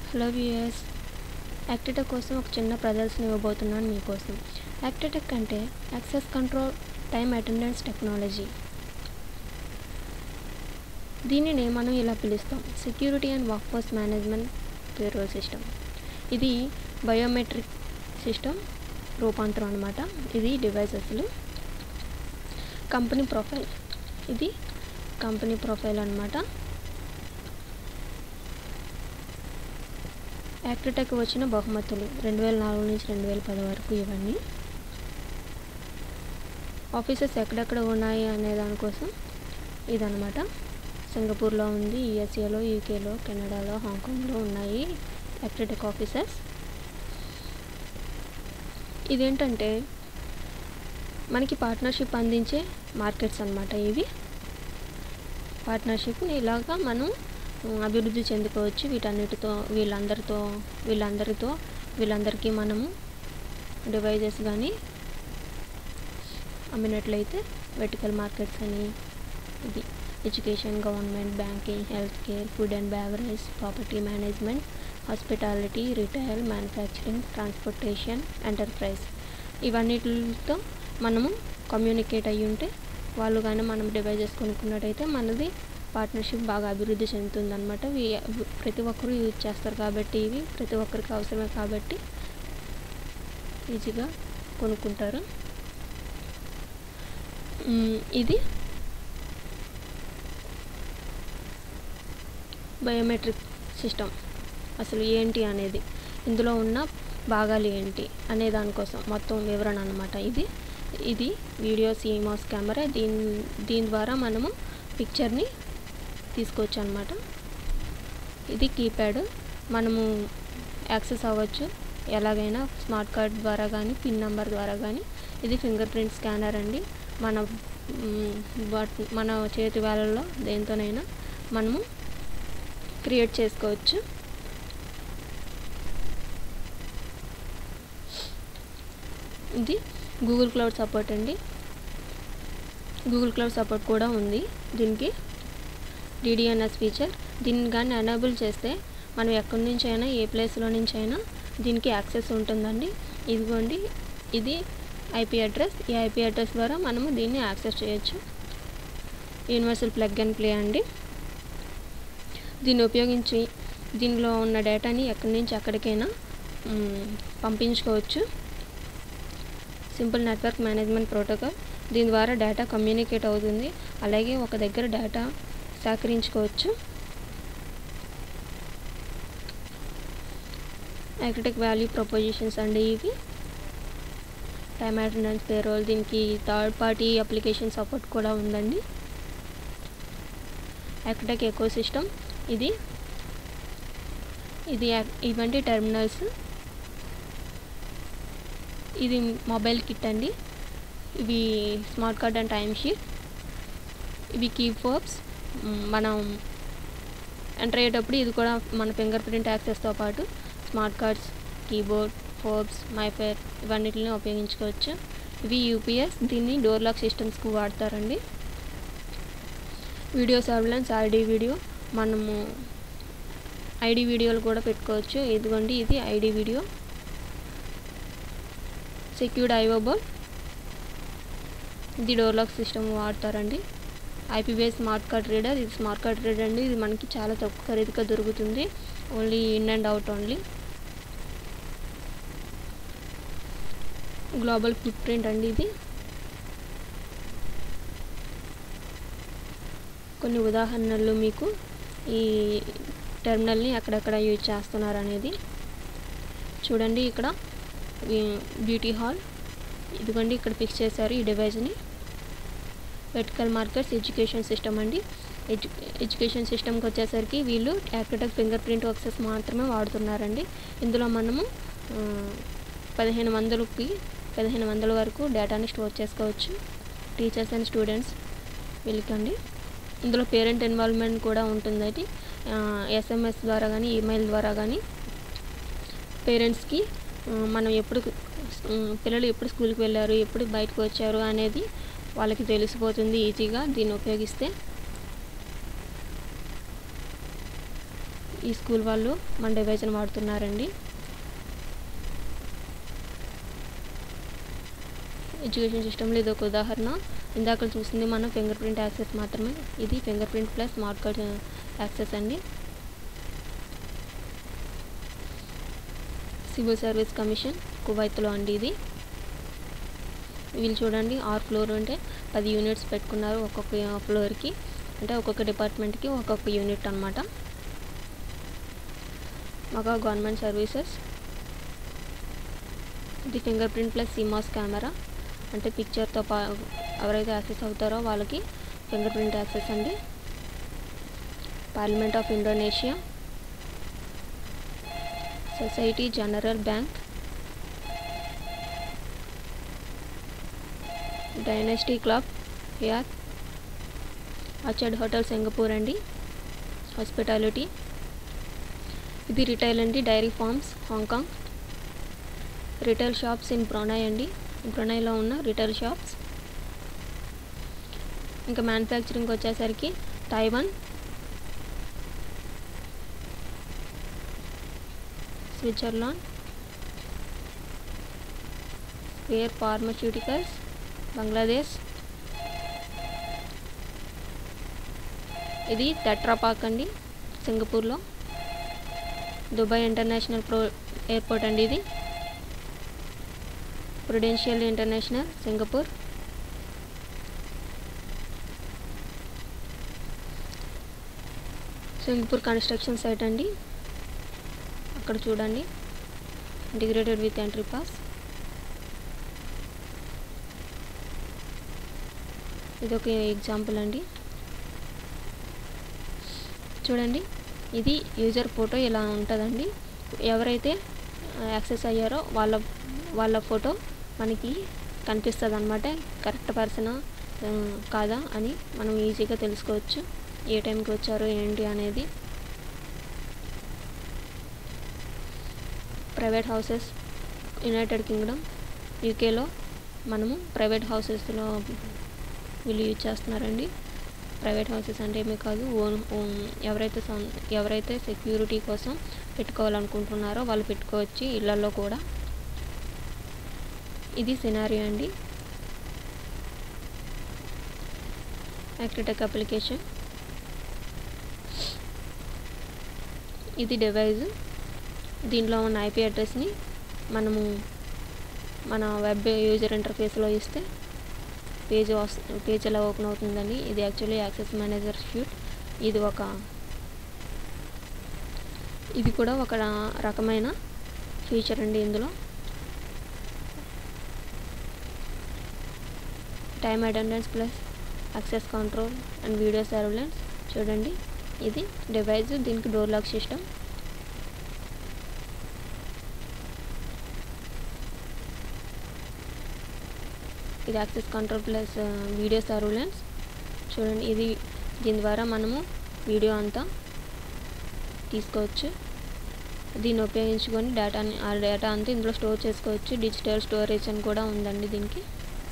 hello viewers యాక్టిటెక్ కోసం ఒక చిన్న ప్రదర్శన ఇవ్వబోతున్నాను మీకోసం యాక్టిటెక్ అంటే access control time attendance technology దీనిని మనం ఇలా పిలుస్తాం security and workforce management payroll system ఇది బయోమెట్రిక్ సిస్టమ్ రూపాంతరం అనమాట ఇది డివైసెస్లు కంపెనీ ప్రొఫైల్ ఇది కంపెనీ ప్రొఫైల్ అనమాట యాక్టిటెక్ వచ్చిన బహుమతులు రెండు వేల నాలుగు నుంచి రెండు వేల పది వరకు ఇవన్నీ ఆఫీసెస్ ఎక్కడెక్కడ ఉన్నాయి అనే దానికోసం ఇదనమాట సింగపూర్లో ఉంది యుఎస్ఏలో యూకేలో కెనడాలో హాంకాంగ్లో ఉన్నాయి యాక్టిటెక్ ఆఫీసెస్ ఇదేంటంటే మనకి పార్ట్నర్షిప్ అందించే మార్కెట్స్ అనమాట ఇవి పార్ట్నర్షిప్ని ఇలాగా మనం అభివృద్ధి చెందుకోవచ్చు వీటన్నిటితో వీళ్ళందరితో వీళ్ళందరితో వీళ్ళందరికీ మనము డివైజెస్ కానీ అమ్మినట్లయితే వెర్టికల్ మార్కెట్స్ అని ఇది education government banking health care food and beverage property management hospitality retail manufacturing transportation enterprise ఇవన్నిటితో మనము కమ్యూనికేట్ అయ్యి ఉంటే వాళ్ళు కానీ మనం డివైజెస్ కొనుక్కున్నట్టయితే మనది పార్ట్నర్షిప్ బాగా అభివృద్ధి చెందుతుందన్నమాట ప్రతి ఒక్కరూ యూజ్ చేస్తారు కాబట్టి ఇవి ప్రతి ఒక్కరికి అవసరమే కాబట్టి ఈజీగా కొనుక్కుంటారు ఇది బయోమెట్రిక్ సిస్టమ్ అసలు ఏంటి అనేది ఇందులో ఉన్న భాగాలు ఏంటి అనే దానికోసం మొత్తం వివరణ అనమాట ఇది ఇది వీడియో సీమాస్ కెమెరా దీని దీని ద్వారా మనము పిక్చర్ని తీసుకోవచ్చు అనమాట ఇది కీప్యాడ్ మనము యాక్సెస్ అవ్వచ్చు ఎలాగైనా స్మార్ట్ కార్డ్ ద్వారా కానీ పిన్ నెంబర్ ద్వారా కానీ ఇది ఫింగర్ ప్రింట్ స్కానర్ అండి మన మన చేతి వేళల్లో దేంతోనైనా మనము క్రియేట్ చేసుకోవచ్చు ఇది గూగుల్ క్లౌడ్ సపోర్ట్ అండి గూగుల్ క్లౌడ్ సపోర్ట్ కూడా ఉంది దీనికి డిడిఎన్ఎస్ ఫీచర్ దీన్ని కానీ ఎనేబుల్ చేస్తే మనం ఎక్కడి నుంచి అయినా ఏ ప్లేస్లో నుంచి అయినా దీనికి యాక్సెస్ ఉంటుందండి ఇదిగోండి ఇది ఐపీ అడ్రస్ ఈ ఐపీ అడ్రస్ ద్వారా మనము దీన్ని యాక్సెస్ చేయొచ్చు యూనివర్సల్ ప్లగ్ అండ్ ప్లే అండి దీన్ని ఉపయోగించి దీనిలో ఉన్న డేటాని ఎక్కడి నుంచి ఎక్కడికైనా పంపించుకోవచ్చు సింపుల్ నెట్వర్క్ మేనేజ్మెంట్ ప్రోటోకాల్ దీని ద్వారా డేటా కమ్యూనికేట్ అవుతుంది అలాగే ఒక దగ్గర డేటా సేకరించుకోవచ్చు యాక్టిటెక్ వాల్యూ ప్రపోజిషన్స్ అండి ఇవి టైమ్ అటెండెన్స్ పేరోల్ దీనికి థర్డ్ పార్టీ అప్లికేషన్ సపోర్ట్ కూడా ఉందండి యాక్టిటెక్ ఎకో సిస్టమ్ ఇది ఇది ఇవంటి టెర్మినల్స్ ఇది మొబైల్ కిట్ అండి ఇవి smart card and time sheet ఇవి కీ ఫోబ్స్ మనం ఎంటర్ అయ్యేటప్పుడు ఇది కూడా మన ఫింగర్ ప్రింట్ యాక్సెస్తో పాటు smart cards keyboard fobs Mifare ఇవన్నిటిని ఉపయోగించుకోవచ్చు ఇవి యూపీఎస్ దీన్ని డోర్ లాక్ సిస్టమ్స్కి వాడతారండి వీడియో సర్వలెన్స్ ఐడి వీడియో మనము ఐడి వీడియోలు కూడా పెట్టుకోవచ్చు ఇదిగోండి ఇది ID video secured IO board ఇది డోర్ లాక్ సిస్టమ్ వాడతారండి ఐపీబీఎస్ స్మార్ట్ కార్డ్ రీడర్ ఇది స్మార్ట్ కార్డ్ రీడర్ అండి ఇది మనకి చాలా తక్కువ ఖరీదుగా దొరుకుతుంది only in and out only global footprint అండి ఇది కొన్ని ఉదాహరణలు మీకు ఈ టెర్మినల్ని ఎక్కడెక్కడ యూజ్ చేస్తున్నారు అనేది చూడండి ఇక్కడ బ్యూటీ హాల్ ఇదిగోండి ఇక్కడ ఫిక్స్ చేశారు ఈ డివైజ్ని వెర్టికల్ మార్కెట్స్ ఎడ్యుకేషన్ సిస్టమ్ అండి ఎడ్యు ఎడ్యుకేషన్ సిస్టమ్కి వచ్చేసరికి వీళ్ళు యాక్టిటెక్ ఫింగర్ ప్రింట్ వర్క్సెస్ మాత్రమే వాడుతున్నారండి ఇందులో మనము పదిహేను వందలకి పదిహేను వందల వరకు డేటాని స్టోర్ చేసుకోవచ్చు టీచర్స్ అండ్ స్టూడెంట్స్ వీళ్ళకండి ఇందులో పేరెంట్ ఇన్వాల్వ్మెంట్ కూడా ఉంటుందండి ఎస్ఎంఎస్ ద్వారా కానీ ఈమెయిల్ ద్వారా కానీ పేరెంట్స్కి మనం ఎప్పుడు పిల్లలు ఎప్పుడు స్కూల్కి వెళ్ళారు ఎప్పుడు బయటకు వచ్చారు అనేది వాళ్ళకి తెలిసిపోతుంది ఈజీగా దీన్ని ఉపయోగిస్తే ఈ స్కూల్ వాళ్ళు మన డివైజ్ని వాడుతున్నారండి ఎడ్యుకేషన్ సిస్టంలో ఇది ఒక ఉదాహరణ ఇందాక చూసింది మనం ఫింగర్ ప్రింట్ యాక్సెస్ మాత్రమే ఇది fingerprint plus smart card access అండి సివిల్ సర్వీస్ కమిషన్ కువైత్లో అండి ఇది వీళ్ళు చూడండి ఆరు ఫ్లోర్ అంటే పది యూనిట్స్ పెట్టుకున్నారు ఒక్కొక్క ఫ్లోర్కి అంటే ఒక్కొక్క డిపార్ట్మెంట్కి ఒక్కొక్క యూనిట్ అనమాట మగా గవర్నమెంట్ సర్వీసెస్ ఇది ఫింగర్ ప్రింట్ ప్లస్ సిమాస్ కెమెరా అంటే పిక్చర్తో పా ఎవరైతే యాక్సెస్ అవుతారో వాళ్ళకి ఫింగర్ ప్రింట్ యాక్సెస్ అండి Parliament of Indonesia Society General Bank Dynasty Club here Orchard Hotel Singapore అండి హాస్పిటాలిటీ ఇది రిటైల్ అండి Dairy Farms Hong Kong retail shops in Brunei అండి బ్రొనైలో ఉన్న రిటైల్ షాప్స్ ఇంకా మ్యానుఫ్యాక్చరింగ్ వచ్చేసరికి Taiwan Switzerland spare pharmaceuticals Bangladesh ఇది టెట్రాపాక్ అండి సింగపూర్లో దుబాయ్ ఇంటర్నేషనల్ ప్రో ఎయిర్పోర్ట్ అండి ఇది Prudential International Singapore Singapore construction site అండి అక్కడ చూడండి ఇంటిగ్రేటెడ్ విత్ ఎంట్రీ పాస్ ఇది ఒక ఎగ్జాంపుల్ అండి చూడండి ఇది యూజర్ ఫోటో ఇలా ఉంటుందండి ఎవరైతే యాక్సెస్ అయ్యారో వాళ్ళ వాళ్ళ ఫోటో మనకి కనిపిస్తుంది అనమాట కరెక్ట్ పర్సన్ కాదా అని మనం ఈజీగా తెలుసుకోవచ్చు ఏ టైంకి వచ్చారో ఏంటి అనేది ప్రైవేట్ హౌసెస్ యునైటెడ్ కింగ్డమ్ యూకేలో మనము ప్రైవేట్ హౌసెస్లో వీళ్ళు యూజ్ చేస్తున్నారండి ప్రైవేట్ హౌసెస్ అంటే ఏమీ కాదు ఓన్ ఓన్ ఎవరైతే సొం ఎవరైతే సెక్యూరిటీ కోసం పెట్టుకోవాలనుకుంటున్నారో వాళ్ళు పెట్టుకోవచ్చు ఇళ్లలో కూడా ఇది సినారియో అండి యాక్టిటెక్ అప్లికేషన్ ఇది డివైజ్ దీంట్లో ఉన్న ఐపీ అడ్రస్ని మనము మన వెబ్ యూజర్ ఇంటర్ఫేస్లో ఇస్తే పేజ్ పేజ్ ఎలా ఓపెన్ అవుతుందండి ఇది యాక్చువల్లీ యాక్సెస్ మేనేజర్ షూట్ ఇది ఒక ఇది కూడా ఒక రకమైన ఫీచర్ అండి ఇందులో time attendance plus access control and video surveillance చూడండి ఇది డివైస్ దీనికి డోర్ లాక్ సిస్టమ్ ఇది access control plus video surveillance చూడండి ఇది దీని ద్వారా మనము వీడియో అంతా తీసుకోవచ్చు దీన్ని ఉపయోగించుకొని డేటాని ఆ డేటా అంతా ఇందులో స్టోర్ చేసుకోవచ్చు డిజిటల్ స్టోరేజ్ అని కూడా ఉందండి దీనికి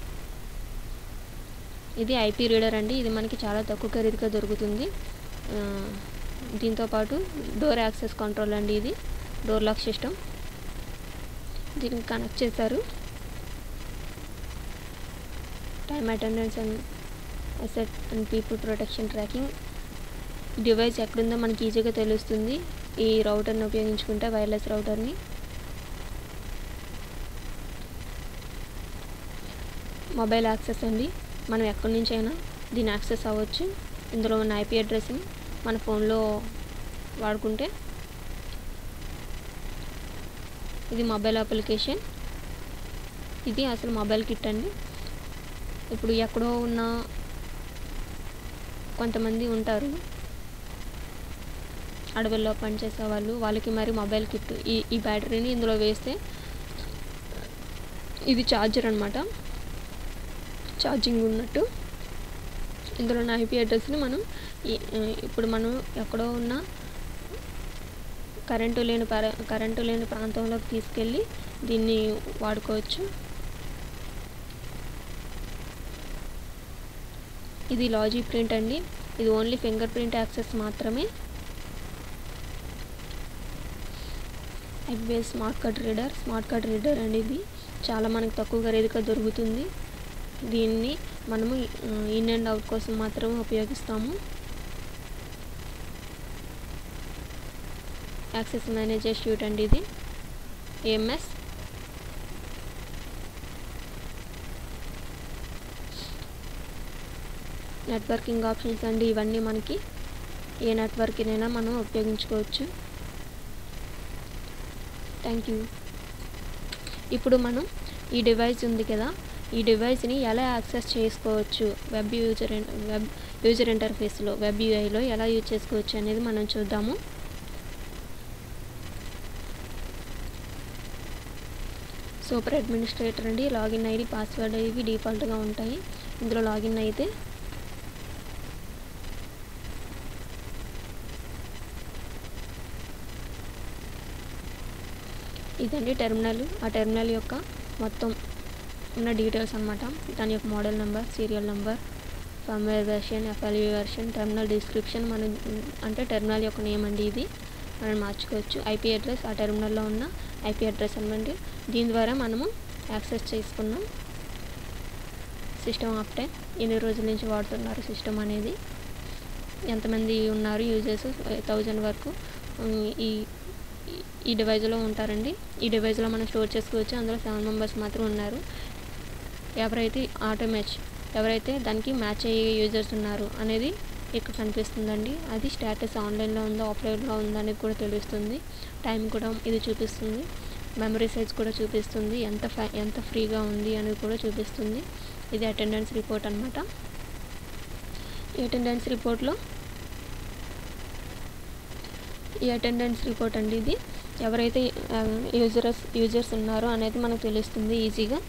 ఇది ఐపీ రీడర్ అండి ఇది మనకి చాలా తక్కువ ఖరీదుగా దొరుకుతుంది దీంతోపాటు డోర్ యాక్సెస్ కంట్రోల్ అండి ఇది డోర్ లాక్ సిస్టమ్ దీనికి కనెక్ట్ చేశారు time attendance and asset and people protection tracking device ఎక్కడుందో మనకి ఈజీగా తెలుస్తుంది ఈ రౌటర్ని ఉపయోగించుకుంటే వైర్లెస్ రౌటర్ని మొబైల్ యాక్సెస్ అండి మనం ఎక్కడి నుంచి అయినా దీన్ని యాక్సెస్ అవ్వచ్చు ఇందులో ఉన్న ఐపీ అడ్రస్ని మన ఫోన్లో వాడుకుంటే ఇది మొబైల్ అప్లికేషన్ ఇది అసలు మొబైల్ కిట్ అండి ఇప్పుడు ఎక్కడో ఉన్న కొంతమంది ఉంటారు అడవుల్లో పనిచేసే వాళ్ళు వాళ్ళకి మరి మొబైల్ కిట్ ఈ ఈ బ్యాటరీని ఇందులో వేస్తే ఇది ఛార్జర్ అనమాట ఛార్జింగ్ ఉన్నట్టు ఇందులో ఉన్న ఐపీ అడ్రస్ని మనం ఇప్పుడు మనం ఎక్కడో ఉన్న కరెంటు లేని పర కరెంటు లేని ప్రాంతంలోకి తీసుకెళ్ళి దీన్ని వాడుకోవచ్చు ఇది లాజీ ప్రింట్ అండి ఇది ఓన్లీ ఫింగర్ ప్రింట్ యాక్సెస్ మాత్రమే IPS smart card reader smart card reader అనేది చాలా మనకు తక్కువ ఖరీదుగా దొరుకుతుంది దీన్ని మనము ఇన్ అండ్ అవుట్ కోసం మాత్రమే ఉపయోగిస్తాము యాక్సెస్ మేనేజర్ షూట్ అండి ఇది ఏఎంఎస్ నెట్వర్కింగ్ ఆప్షన్స్ అండి ఇవన్నీ మనకి ఏ నెట్వర్క్నైనా మనం ఉపయోగించుకోవచ్చు థ్యాంక్ యూ ఇప్పుడు మనం ఈ డివైస్ ఉంది కదా ఈ డివైస్ని ఎలా యాక్సెస్ చేసుకోవచ్చు వెబ్ యూజర్ వెబ్ యూజర్ ఇంటర్ఫేస్లో వెబ్ యూఐలో ఎలా యూజ్ చేసుకోవచ్చు అనేది మనం చూద్దాము సూపర్ అడ్మినిస్ట్రేటర్ అండి లాగిన్ ఐడి పాస్వర్డ్ ఇవి డిఫాల్ట్గా ఉంటాయి ఇందులో లాగిన్ అయితే ఇదండి టెర్మినల్ ఆ టెర్మినల్ యొక్క మొత్తం ఉన్న డీటెయిల్స్ అనమాట దాని యొక్క model number serial number firmware version FLV version terminal description మన అంటే టెర్మినల్ యొక్క నేమ్ అండి ఇది మనం మార్చుకోవచ్చు ఐపీ అడ్రస్ ఆ టెర్మినల్లో ఉన్న ఐపీ అడ్రస్ అనమాట దీని ద్వారా మనము యాక్సెస్ చేసుకున్నాం సిస్టమ్ ఆఫ్ టైం ఎన్ని రోజుల నుంచి వాడుతున్నారు సిస్టమ్ అనేది ఎంతమంది ఉన్నారు యూజర్స్ థౌజండ్ వరకు ఈ ఈ డివైజ్లో ఉంటారండి ఈ డివైజ్లో మనం స్టోర్ చేసుకోవచ్చు అందులో సెవెన్ మెంబర్స్ మాత్రం ఉన్నారు ఎవరైతే ఆటో మ్యాచ్ ఎవరైతే దానికి మ్యాచ్ అయ్యే యూజర్స్ ఉన్నారు అనేది ఇక్కడ కనిపిస్తుందండి అది స్టేటస్ ఆన్లైన్లో ఉందో ఆఫ్లైన్లో ఉందో అనేది కూడా తెలుస్తుంది టైం కూడా ఇది చూపిస్తుంది మెమరీ సైజ్ కూడా చూపిస్తుంది ఎంత ఎంత ఫ్రీగా ఉంది అనేది కూడా చూపిస్తుంది ఇది అటెండెన్స్ రిపోర్ట్ అనమాట ఈ అటెండెన్స్ రిపోర్ట్లో ఈ అటెండెన్స్ రిపోర్ట్ అండి ఇది ఎవరైతే యూజర్స్ యూజర్స్ ఉన్నారో అనేది మనకు తెలుస్తుంది ఈజీగా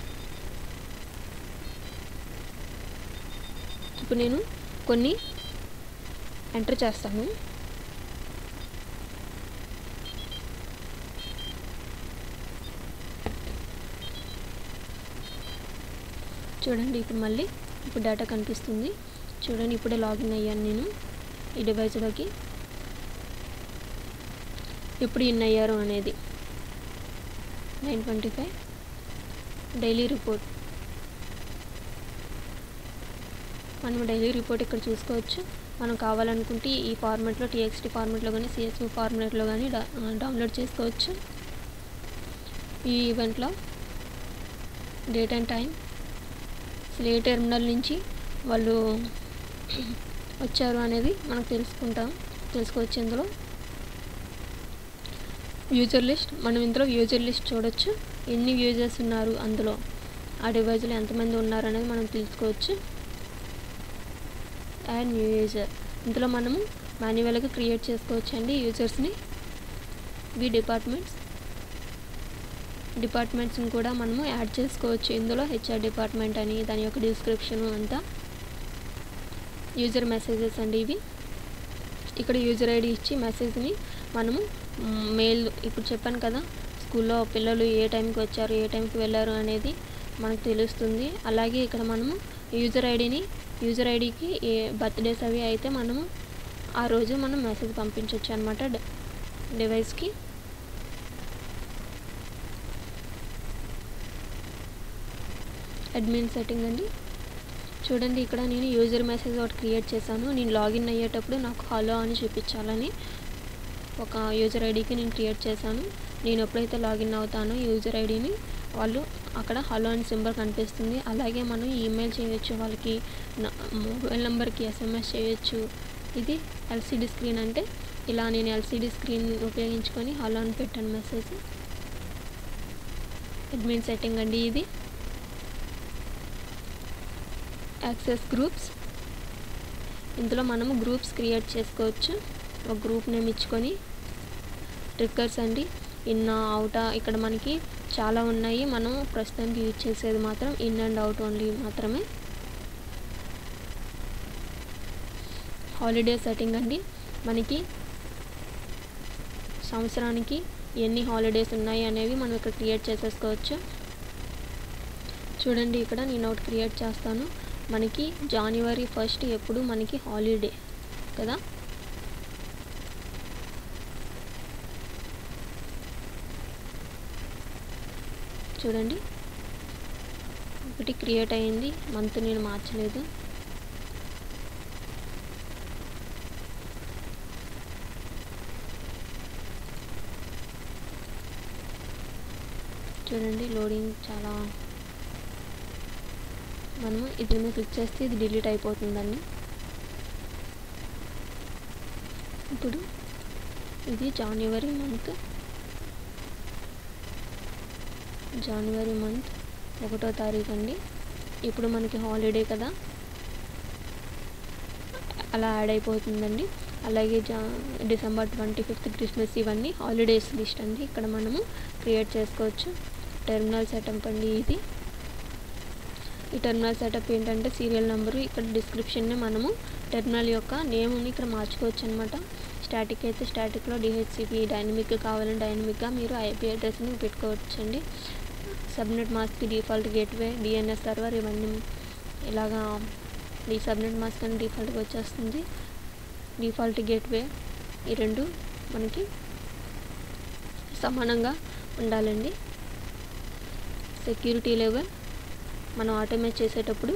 ఇప్పుడు నేను కొన్ని ఎంటర్ చేస్తాను చూడండి ఇప్పుడు మళ్ళీ ఇప్పుడు డేటా కనిపిస్తుంది చూడండి ఇప్పుడే లాగిన్ అయ్యాను నేను ఈ డివైస్లోకి ఎప్పుడు ఇన్ అయ్యారు అనేది nine twenty five daily report మనం డైలీ రిపోర్ట్ ఇక్కడ చూసుకోవచ్చు మనం కావాలనుకుంటే ఈ ఫార్మాట్లో టీఎక్స్టీ ఫార్మాట్లో కానీ సిఎస్వి ఫార్మాట్లో కానీ డౌన్లోడ్ చేసుకోవచ్చు ఈ ఈవెంట్లో డేట్ అండ్ టైం అసలు ఏ టెర్మినల్ నుంచి వాళ్ళు వచ్చారు అనేది మనకు తెలుసుకుంటాం తెలుసుకోవచ్చు ఇందులో యూజర్ లిస్ట్ మనం ఇందులో యూజర్ లిస్ట్ చూడొచ్చు ఎన్ని యూజర్స్ ఉన్నారు అందులో ఆ డివైజ్లో ఎంతమంది ఉన్నారు అనేది మనం తెలుసుకోవచ్చు అండ్ న్యూ యూజర్ ఇందులో మనము మాన్యువల్గా క్రియేట్ చేసుకోవచ్చు అండి యూజర్స్ని వి డిపార్ట్మెంట్స్ డిపార్ట్మెంట్స్ని కూడా మనము యాడ్ చేసుకోవచ్చు ఇందులో హెచ్ఆర్ డిపార్ట్మెంట్ అని దాని యొక్క డిస్క్రిప్షన్ అంతా యూజర్ మెసేజెస్ అండి ఇవి ఇక్కడ యూజర్ ఐడి ఇచ్చి మెసేజ్ని మనము మెయిల్ ఇప్పుడు చెప్పాను కదా స్కూల్లో పిల్లలు ఏ టైంకి వచ్చారు ఏ టైంకి వెళ్ళారు అనేది మనకు తెలుస్తుంది అలాగే ఇక్కడ మనము యూజర్ ఐడిని యూజర్ ఐడికి ఏ బర్త్డేస్ అవి అయితే మనము ఆ రోజు మనం మెసేజ్ పంపించవచ్చు అనమాట డివైస్కి అడ్మిన్ సెట్టింగ్ అండి చూడండి ఇక్కడ నేను యూజర్ మెసేజ్ ఒకటి క్రియేట్ చేశాను నేను లాగిన్ అయ్యేటప్పుడు నాకు హలో అని చూపించాలని ఒక యూజర్ ఐడికి నేను క్రియేట్ చేశాను నేను ఎప్పుడైతే లాగిన్ అవుతానో యూజర్ ఐడిని వాళ్ళు అక్కడ హలో అని సింబల్ కనిపిస్తుంది అలాగే మనం ఈమెయిల్ చేయొచ్చు వాళ్ళకి మొబైల్ నెంబర్కి ఎస్ఎంఎస్ చేయొచ్చు ఇది ఎల్సిడి స్క్రీన్ అంటే ఇలా నేను ఎల్సిడి స్క్రీన్ ఉపయోగించుకొని హలో అని పెట్టాను మెసేజ్ అడ్మిన్ సెట్టింగ్ అండి ఇది యాక్సెస్ గ్రూప్స్ ఇందులో మనము గ్రూప్స్ క్రియేట్ చేసుకోవచ్చు ఒక గ్రూప్ నేమ్ ఇచ్చుకొని ట్రిక్కర్స్ అండి ఇన్ అవుటా ఇక్కడ మనకి చాలా ఉన్నాయి మనం ప్రస్తుతానికి యూజ్ చేసేది మాత్రం ఇన్ అండ్ అవుట్ ఓన్లీ మాత్రమే హాలిడే సెట్టింగ్ అండి మనకి సంవత్సరానికి ఎన్ని హాలిడేస్ ఉన్నాయి అనేవి మనం ఇక్కడ క్రియేట్ చేసేసుకోవచ్చు చూడండి ఇక్కడ నేను ఒకటి క్రియేట్ చేస్తాను మనకి జనవరి ఫస్ట్ ఎప్పుడు మనకి హాలిడే కదా చూడండి ఒకటి క్రియేట్ అయ్యింది మంత్ నేను మార్చలేదు చూడండి లోడింగ్ చాలా మనము ఇది మీద క్లిక్ చేస్తే ఇది డిలీట్ అయిపోతుందండి ఇప్పుడు ఇది జనవరి మంత్ జనవరి మంత్ ఒకటో తారీఖు అండి ఇప్పుడు మనకి హాలిడే కదా అలా యాడ్ అయిపోతుందండి అలాగే జా డిసెంబర్ ట్వంటీ ఫిఫ్త్ క్రిస్మస్ ఇవన్నీ హాలిడేస్ లిస్ట్ అండి ఇక్కడ మనము క్రియేట్ చేసుకోవచ్చు టెర్మినల్ సెటప్ అండి ఇది ఈ టెర్మినల్ సెటప్ ఏంటంటే సీరియల్ నెంబరు ఇక్కడ డిస్క్రిప్షన్ని మనము టెర్మినల్ యొక్క నేమ్ని ఇక్కడ మార్చుకోవచ్చు అనమాట స్టాటిక్ అయితే స్టాటిక్లో డిహెచ్సిపి డైనమిక్ కావాలంటే డైనమిక్గా మీరు ఐపీ అడ్రస్ని పెట్టుకోవచ్చండి subnet mask default gateway DNS server ఇవన్నీ ఇలాగా ఈ సబ్నెట్ మాస్క్ అని డిఫాల్ట్గా వచ్చేస్తుంది డిఫాల్ట్ గేట్వే ఈ రెండు మనకి సమానంగా ఉండాలండి సెక్యూరిటీ లెవెల్ మనం ఆటోమేట్ చేసేటప్పుడు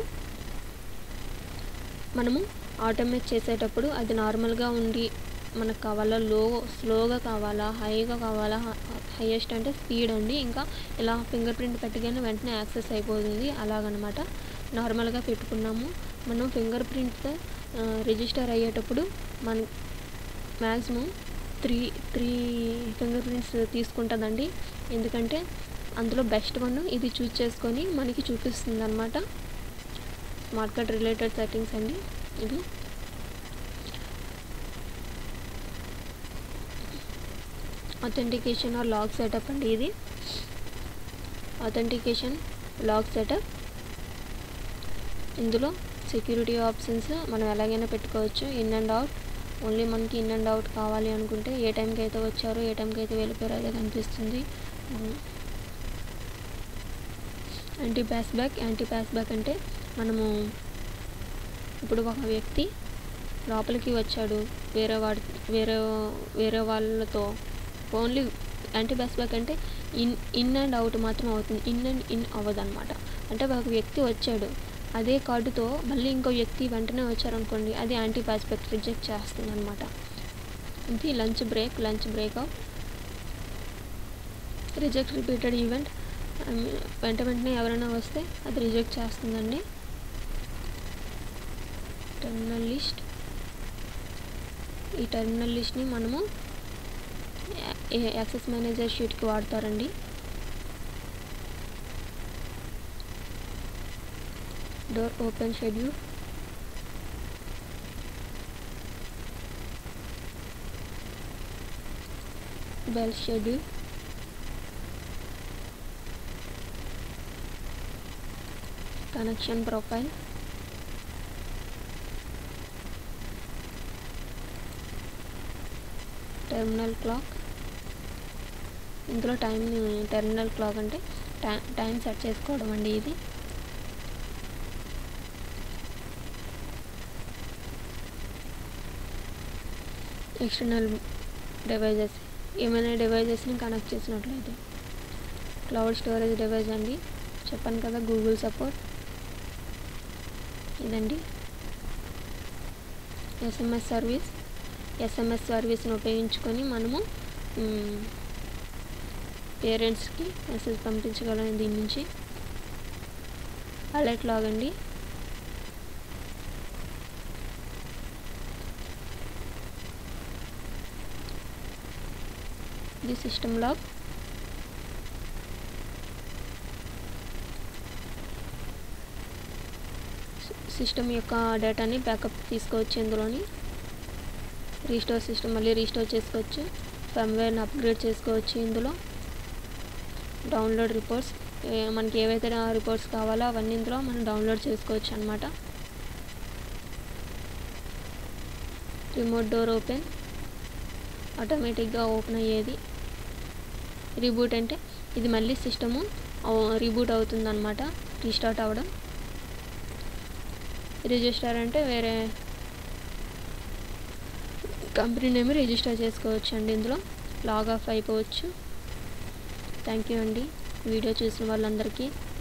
మనము ఆటోమేట్ చేసేటప్పుడు అది నార్మల్గా ఉండి మనకు కావాలా లో స్లోగా కావాలా హైగా కావాలా హైయెస్ట్ అంటే స్పీడ్ అండి ఇంకా ఇలా ఫింగర్ ప్రింట్ పెట్టగానే వెంటనే యాక్సెస్ అయిపోతుంది అలాగనమాట నార్మల్గా పెట్టుకున్నాము మనం ఫింగర్ ప్రింట్ రిజిస్టర్ అయ్యేటప్పుడు మన maximum three three fingerprints తీసుకుంటుందండి ఎందుకంటే అందులో బెస్ట్ వన్ ఇది చూస్ చేసుకొని మనకి చూపిస్తుంది అనమాట స్మార్ట్ కార్డ్ రిలేటెడ్ సెట్టింగ్స్ అండి ఇది అథెంటికేషన్ ఆర్ లాగ్ సెటప్ అండి ఇది అథెంటికేషన్ లాగ్ సెటప్ ఇందులో సెక్యూరిటీ ఆప్షన్స్ మనం ఎలాగైనా పెట్టుకోవచ్చు ఇన్ అండ్ అవుట్ ఓన్లీ మనకి ఇన్ అండ్ అవుట్ కావాలి అనుకుంటే ఏ టైంకి అయితే వచ్చారో ఏ టైంకి అయితే వెళ్ళిపోయారో అదే కనిపిస్తుంది anti pass back anti pass back అంటే మనము ఇప్పుడు ఒక వ్యక్తి లోపలికి వచ్చాడు వేరే వాడి వేరే వేరే వాళ్ళతో ఓన్లీ యాంటీ ప్యాస్ బ్యాక్ అంటే ఇన్ ఇన్ అండ్ అవుట్ మాత్రం అవుతుంది ఇన్ అండ్ ఇన్ అవ్వదు అనమాట అంటే ఒక వ్యక్తి వచ్చాడు అదే కార్డుతో మళ్ళీ ఇంకో వ్యక్తి వెంటనే వచ్చారనుకోండి అది యాంటీ ప్యాస్ బ్యాక్ రిజెక్ట్ చేస్తుంది అనమాట ఇది lunch break lunch break out reject repeated event వెంట వెంటనే ఎవరైనా వస్తే అది రిజెక్ట్ చేస్తుందండి టెర్మినల్ లిస్ట్ ఈ టెర్మినల్ లిస్ట్ని మనము యాక్సెస్ మేనేజర్ షీట్కి వాడతారండి door open schedule bell schedule connection profile terminal clock ఇందులో టైం టెర్మినల్ క్లాక్ అంటే టైం సెట్ చేసుకోవడం అండి ఇది ఎక్స్టర్నల్ డివైజెస్ ఏమైనా డివైజెస్ని కనెక్ట్ చేసినట్లయితే క్లౌడ్ స్టోరేజ్ డివైస్ అండి చెప్పాను కదా గూగుల్ సపోర్ట్ ఇదండి ఎస్ఎంఎస్ సర్వీస్ ఎస్ఎంఎస్ సర్వీస్ని ఉపయోగించుకొని మనము పేరెంట్స్కి మెసేజ్ పంపించగలం దీని నుంచి అలర్ట్ లాగ్ అండి ఇది సిస్టమ్ లాగ్ సిస్టమ్ యొక్క డేటాని బ్యాకప్ తీసుకోవచ్చు ఇందులోని రీస్టోర్ సిస్టమ్ మళ్ళీ రీస్టోర్ చేసుకోవచ్చు ఫర్మ్వేర్ని అప్గ్రేడ్ చేసుకోవచ్చు ఇందులో డౌన్లోడ్ రిపోర్ట్స్ మనకి ఏవైతే రిపోర్ట్స్ కావాలో అవన్నీ ఇందులో మనం డౌన్లోడ్ చేసుకోవచ్చు అనమాట రిమోట్ డోర్ ఓపెన్ ఆటోమేటిక్గా ఓపెన్ అయ్యేది రీబూట్ అంటే ఇది మళ్ళీ సిస్టము రీబూట్ అవుతుంది అనమాట రీస్టార్ట్ అవ్వడం రిజిస్టర్ అంటే వేరే కంపెనీ నేమ్ రిజిస్టర్ చేసుకోవచ్చు అండి ఇందులో లాగ్ ఆఫ్ అయిపోవచ్చు థ్యాంక్ యూ అండి వీడియో చూసిన వాళ్ళందరికీ